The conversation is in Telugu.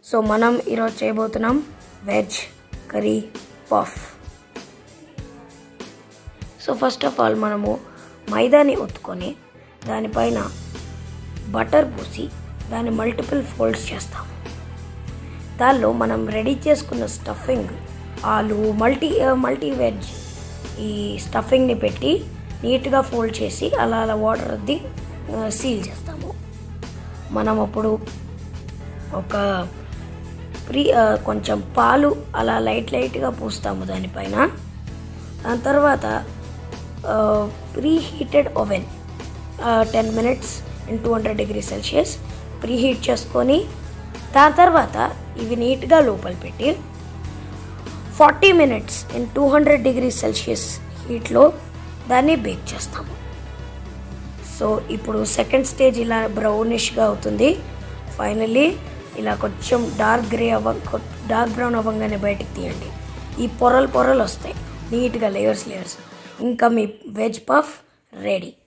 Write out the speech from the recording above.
సో మనం ఈరోజు చేయబోతున్నాం veg curry puff so first of all మనము మైదాని ఒత్తుకొని దానిపైన బటర్ పూసి దాన్ని మల్టిపుల్ ఫోల్డ్స్ చేస్తాము దానిలో మనం రెడీ చేసుకున్న స్టఫింగ్ ఆలు మల్టీ మల్టీ వెజ్ ఈ స్టఫింగ్ని పెట్టి నీట్గా ఫోల్డ్ చేసి అలా అలా వాటర్ అద్ది సీల్ చేస్తాము మనం అప్పుడు ఒక ప్రీ కొంచెం పాలు అలా లైట్ లైట్గా పూస్తాము దానిపైన దాని తర్వాత pre heated oven ten minutes in two hundred degree celsius pre heat చేసుకొని దాని తర్వాత ఇవి నీట్గా లోపల పెట్టి forty minutes in two hundred degree celsius హీట్లో దాన్ని బేక్ చేస్తాము సో ఇప్పుడు సెకండ్ స్టేజ్ ఇలా బ్రౌనిష్గా అవుతుంది ఫైనల్లీ ఇలా కొంచెం డార్క్ గ్రే అవ్వ డార్క్ బ్రౌన్ అవ్వగానే బయటికి తీయండి ఈ పొరలు పొరలు వస్తాయి నీట్గా లేయర్స్ లేయర్స్ ఇంకా మీ వెజ్ పఫ్ రెడీ